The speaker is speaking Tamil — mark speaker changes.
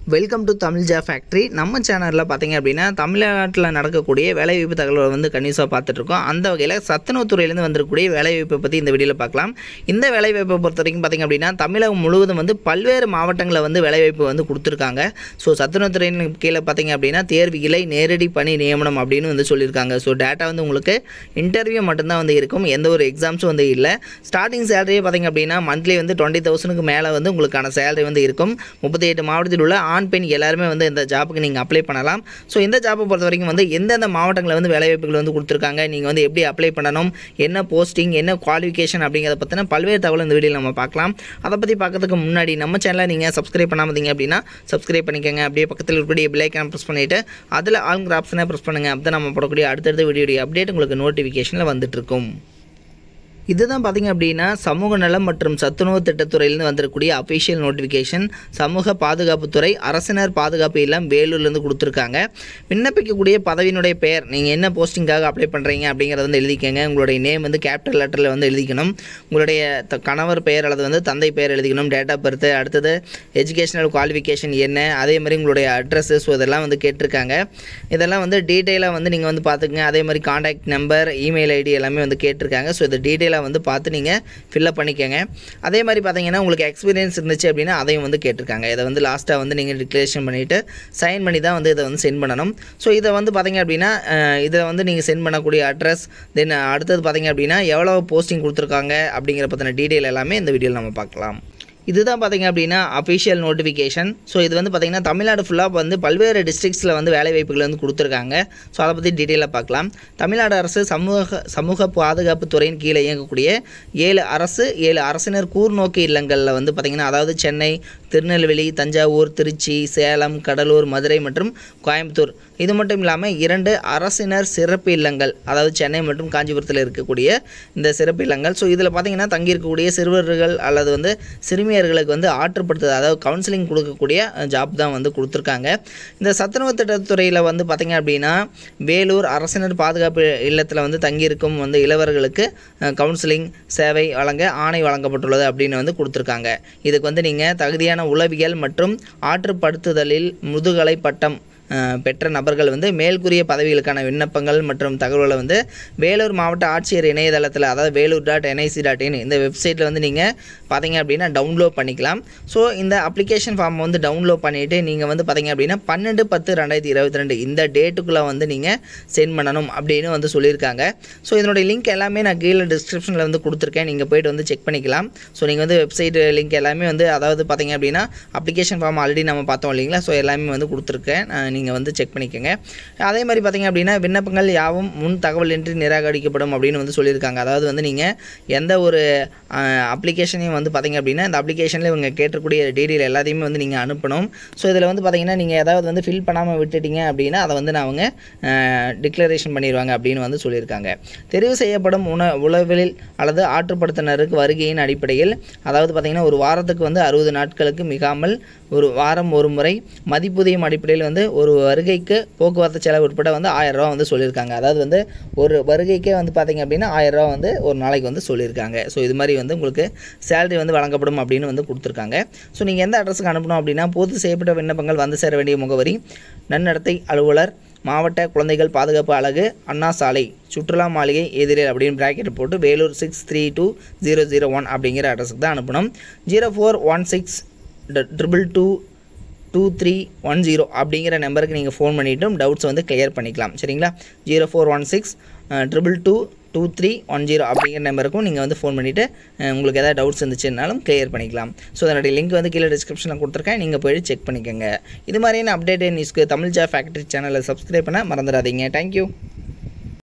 Speaker 1: வெல்கம் டு தமிழ் ஜா ஃபேக்ட்ரி நம்ம சேனலில் பார்த்தீங்க அப்படின்னா தமிழ்நாட்டில் நடக்கக்கூடிய வேலைவாய்ப்பு தகவலை வந்து கன்னியூஸாக பார்த்துட்ருக்கோம் அந்த வகையில் சத்துணவுத்துறையிலேருந்து வந்திருக்கக்கூடிய வேலைவாய்ப்பை பற்றி இந்த வீடியோவில் பார்க்கலாம் இந்த வேலைவாய்ப்பை பொறுத்த வரைக்கும் பார்த்தீங்க அப்படின்னா தமிழகம் முழுவதும் வந்து பல்வேறு மாவட்டங்களில் வந்து வேலைவாய்ப்பு வந்து கொடுத்துருக்காங்க ஸோ சத்துணவுத்துறையின் கீழே பார்த்தீங்க அப்படின்னா தேர்வு இலை நேரடி பணி நியமனம் அப்படின்னு வந்து சொல்லியிருக்காங்க ஸோ டேட்டா வந்து உங்களுக்கு இன்டர்வியூ மட்டும்தான் வந்து இருக்கும் எந்த ஒரு எக்ஸாம்ஸும் வந்து இல்லை ஸ்டார்டிங் சேலரியே பார்த்தீங்க அப்படின்னா மந்த்லி வந்து டுவெண்ட்டி தௌசண்ட்க்கு மேலே வந்து உங்களுக்கான சேலரி வந்து இருக்கும் முப்பத்தி எட்டு மாவட்டத்தில் உள்ள ஆண் பெண் எல்லாருமே வந்து இந்த ஜாப்புக்கு நீங்கள் அப்ளை பண்ணலாம் ஸோ இந்த ஜாப்பை பொறுத்த வரைக்கும் வந்து எந்தெந்த மாவட்டங்களில் வந்து வேலைவாய்ப்புகள் வந்து கொடுத்துருக்காங்க நீங்கள் வந்து எப்படி அப்ளை பண்ணணும் என்ன போஸ்டிங் என்ன குவாலிஃபிகேஷன் அப்படிங்கிறத பற்றின பல்வேறு தகவல் இந்த வீடியோவில் நம்ம பார்க்கலாம் அதை பற்றி பார்க்கறதுக்கு முன்னாடி நம்ம சேனலை நீங்கள் சப்ஸ்கிரைப் பண்ணாமல் இருந்தீங்க அப்படின்னா சப்ஸ்கிரைப் பண்ணிக்கோங்க அப்படியே பக்கத்தில் இருக்கக்கூடிய பிள்ளைக்கான ப்ரெஸ் பண்ணிவிட்டு அதில் ஆளுங்கிற ஆப்ஷனை ப்ரெஸ் பண்ணுங்கள் அப்போ நம்ம போடக்கூடிய அடுத்தடுத்த வீடியோடைய அப்டேட் உங்களுக்கு நோட்டிஃபிகேஷனில் வந்துட்டு இருக்கும் இதுதான் பார்த்தீங்க அப்படின்னா சமூக நலம் மற்றும் சத்துணவு திட்டத்துறையிலேருந்து வந்திருக்கக்கூடிய அஃபிஷியல் நோட்டிஃபிகேஷன் சமூக பாதுகாப்புத்துறை அரசினர் பாதுகாப்பு இல்லம் வேலூர்லேருந்து கொடுத்துருக்காங்க விண்ணப்பிக்கக்கூடிய பதவியினுடைய பெயர் நீங்கள் என்ன போஸ்டிங்காக அப்ளை பண்ணுறீங்க அப்படிங்கிறத வந்து எழுதிக்கங்க உங்களுடைய நேம் வந்து கேபிட்டல் லெட்டரில் வந்து எழுதிக்கணும் உங்களுடைய த- கணவர் பெயர் அல்லது வந்து தந்தை பெயர் எழுதிக்கணும் டேட் ஆஃப் பர்த் அடுத்தது எஜுகேஷனல் குவாலிஃபிகேஷன் என்ன அதே மாதிரி உங்களுடைய அட்ரஸு ஸோ இதெல்லாம் வந்து கேட்டிருக்காங்க இதெல்லாம் வந்து டீட்டெயிலாக வந்து நீங்கள் வந்து பார்த்துக்குங்க அதே மாதிரி காண்டாக்ட் நம்பர் இமெயில் ஐடி எல்லாமே வந்து கேட்டிருக்காங்க ஸோ இது டீட்டெயிலாக வந்து பார்த்து நீங்கள் ஃபில்அப் பண்ணிக்கோங்க அதே மாதிரி பார்த்தீங்கன்னா உங்களுக்கு எக்ஸ்பீரியன்ஸ் இருந்துச்சு அப்படின்னா அதையும் வந்து கேட்டிருக்காங்க இதை வந்து லாஸ்ட்டாக வந்து நீங்கள் டிக்ளரேஷன் பண்ணிவிட்டு சைன் பண்ணி தான் வந்து இதை வந்து சென்ட் பண்ணணும் ஸோ இதை வந்து பார்த்தீங்க அப்படின்னா இதில் வந்து நீங்கள் சென்ட் பண்ணக்கூடிய அட்ரஸ் தென் அடுத்தது பார்த்தீங்க அப்படின்னா எவ்வளோ போஸ்டிங் கொடுத்துருக்காங்க அப்படிங்கிற பற்றின டீட்டெயில் எல்லாமே இந்த வீடியோவில் நம்ம பார்க்கலாம் இதுதான் பார்த்தீங்க அப்படின்னா அஃபிஷியல் நோட்டிஃபிகேஷன் ஸோ இது வந்து பார்த்தீங்கன்னா தமிழ்நாடு ஃபுல்லாக வந்து பல்வேறு டிஸ்ட்ரிக்ஸில் வந்து வேலை வாய்ப்புகள் வந்து கொடுத்துருக்காங்க ஸோ அதை பற்றி டீட்டெயிலாக பார்க்கலாம் தமிழ்நாடு அரசு சமூக சமூக பாதுகாப்பு துறையின் கீழே இயங்கக்கூடிய ஏழு அரசு ஏழு அரசினர் கூர்நோக்கு இல்லங்களில் வந்து பார்த்திங்கன்னா அதாவது சென்னை திருநெல்வேலி தஞ்சாவூர் திருச்சி சேலம் கடலூர் மதுரை மற்றும் கோயம்புத்தூர் இது மட்டும் இல்லாமல் இரண்டு அரசினர் சிறப்பு இல்லங்கள் அதாவது சென்னை மற்றும் காஞ்சிபுரத்தில் இருக்கக்கூடிய இந்த சிறப்பு இல்லங்கள் ஸோ இதில் பார்த்தீங்கன்னா தங்கியிருக்கக்கூடிய சிறுவர்கள் அல்லது வந்து சிறுமியர்களுக்கு வந்து ஆற்றுப்படுத்துது அதாவது கவுன்சிலிங் கொடுக்கக்கூடிய ஜாப் தான் வந்து கொடுத்துருக்காங்க இந்த சத்துணவு திட்டத்துறையில் வந்து பார்த்திங்க அப்படின்னா வேலூர் அரசினர் பாதுகாப்பு இல்லத்தில் வந்து தங்கியிருக்கும் வந்து இளவர்களுக்கு கவுன்சிலிங் சேவை வழங்க ஆணை வழங்கப்பட்டுள்ளது அப்படின்னு வந்து கொடுத்துருக்காங்க இதுக்கு வந்து நீங்கள் தகுதியான உளவியல் மற்றும் ஆற்றுப்படுத்துதலில் முதுகலை பட்டம் அஹ், பெற்ற நபர்கள் வந்து மேல்கூறிய பதவிகளுக்கான விண்ணப்பங்கள் மற்றும் தகவல்களை வந்து வேலூர் மாவட்ட ஆட்சியர் இணையதளத்தில் அதாவது Vellore dot NIC dot in இந்த வெப்சைட்டில் வந்து நீங்கள் பார்த்தீங்க அப்படின்னா டவுன்லோட் பண்ணிக்கலாம் ஸோ இந்த அப்ளிகேஷன் ஃபார்ம் வந்து டவுன்லோட் பண்ணிவிட்டு நீங்கள் வந்து பார்த்தீங்க அப்படின்னா பன்னெண்டு பத்து ரெண்டாயிரத்தி இருபத்தி ரெண்டு இந்த டேட்டுக்குள்ளே வந்து நீங்கள் சென்ட் பண்ணணும் அப்படின்னு வந்து சொல்லியிருக்காங்க ஸோ இதனுடைய லிங்க் எல்லாமே நான் கீழே டிஸ்கிரிப்ஷனில் வந்து கொடுத்துருக்கேன் நீங்கள் போயிட்டு வந்து செக் பண்ணிக்கலாம் ஸோ நீங்கள் வந்து வெப்சைட் லிங்க் எல்லாமே வந்து அதாவது பார்த்தீங்க அப்படின்னா அப்ளிகேஷன் ஃபார்ம் ஆல்ரெடி நம்ம பார்த்தோம் இல்லைங்களா ஸோ எல்லாமே வந்து கொடுத்துருக்கேன் நீங்கள் வந்து செக் பண்ணிக்கோங்க அதே மாதிரி பார்த்தீங்க அப்படின்னா விண்ணப்பங்கள் யாவும் முன் தகவலின்றி நிராகரிக்கப்படும் அப்படின்னு வந்து சொல்லியிருக்காங்க அதாவது வந்து நீங்கள் எந்த ஒரு அப்ளிகேஷனையும் வந்து பார்த்தீங்க அப்படின்னா இந்த அப்ளிகேஷனில் இவங்க கேட்டக்கூடிய டீட்டெயில் எல்லாத்தையுமே வந்து நீங்கள் அனுப்பணும் ஸோ இதில் வந்து பார்த்தீங்கன்னா நீங்கள் ஏதாவது வந்து ஃபில் பண்ணாமல் விட்டுட்டீங்க அப்படின்னா அதை வந்து நான் அவங்க டிக்ளரேஷன் பண்ணிடுவாங்க அப்படின்னு வந்து சொல்லியிருக்காங்க தெரிவு செய்யப்படும் உண உளவியல் அல்லது ஆற்றுப்படுத்தினருக்கு வருகையின் அடிப்படையில் அதாவது பார்த்திங்கன்னா ஒரு வாரத்துக்கு வந்து அறுபது நாட்களுக்கு மிகாமல் ஒரு வாரம் ஒரு முறை மதிப்புதியம் அடிப்படையில் வந்து ஒரு வருகைக்கு போக்குவரத்து செலவு உட்பட வந்து ஆயிரம் ரூபா வந்து சொல்லியிருக்காங்க அதாவது வந்து ஒரு வருகைக்கே வந்து பார்த்திங்க அப்படின்னா ஆயிரம் ரூபா வந்து ஒரு நாளைக்கு வந்து சொல்லியிருக்காங்க ஸோ இது மாதிரி வந்து உங்களுக்கு சேலரி வந்து வழங்கப்படும் அப்படின்னு வந்து கொடுத்துருக்காங்க ஸோ நீங்கள் எந்த அட்ரஸுக்கு அனுப்பணும் அப்படின்னா பூர்த்தி செய்யப்பட்ட விண்ணப்பங்கள் வந்து சேர வேண்டிய முகவரி நன்னடத்தை அலுவலர் மாவட்ட குழந்தைகள் பாதுகாப்பு அலகு அண்ணா சாலை சுற்றுலா மாளிகை எதிரில் அப்படின்னு பிராக்கெட் போட்டு Vellore six three two zero zero one அப்படிங்கிற அட்ரஸுக்கு தான் அனுப்பணும் zero four one six triple two two three one zero அப்படிங்கிற நம்பருக்கு நீங்கள் ஃபோன் பண்ணிவிட்டும் டவுட்ஸ் வந்து கிளியர் பண்ணிக்கலாம் சரிங்களா zero four one six triple two two three one zero அப்படிங்கிற நம்பருக்கும் நீங்கள் வந்து ஃபோன் பண்ணிவிட்டு உங்களுக்கு எதாவது டவுட்ஸ் இருந்துச்சுனாலும் கிளியர் பண்ணிக்கலாம் ஸோ அதனுடைய லிங்க் வந்து கீழே டிஸ்கிரிப்ஷனில் கொடுத்துருக்கேன் நீங்கள் போய் செக் பண்ணிக்கோங்க இது மாதிரியான அப்டேட் நியூஸ்க்கு தமிழ் ஜா ஃபேக்ட்ரி சேனலை சப்ஸ்கிரைப் பண்ண மறந்துடாதீங்க தேங்க்யூ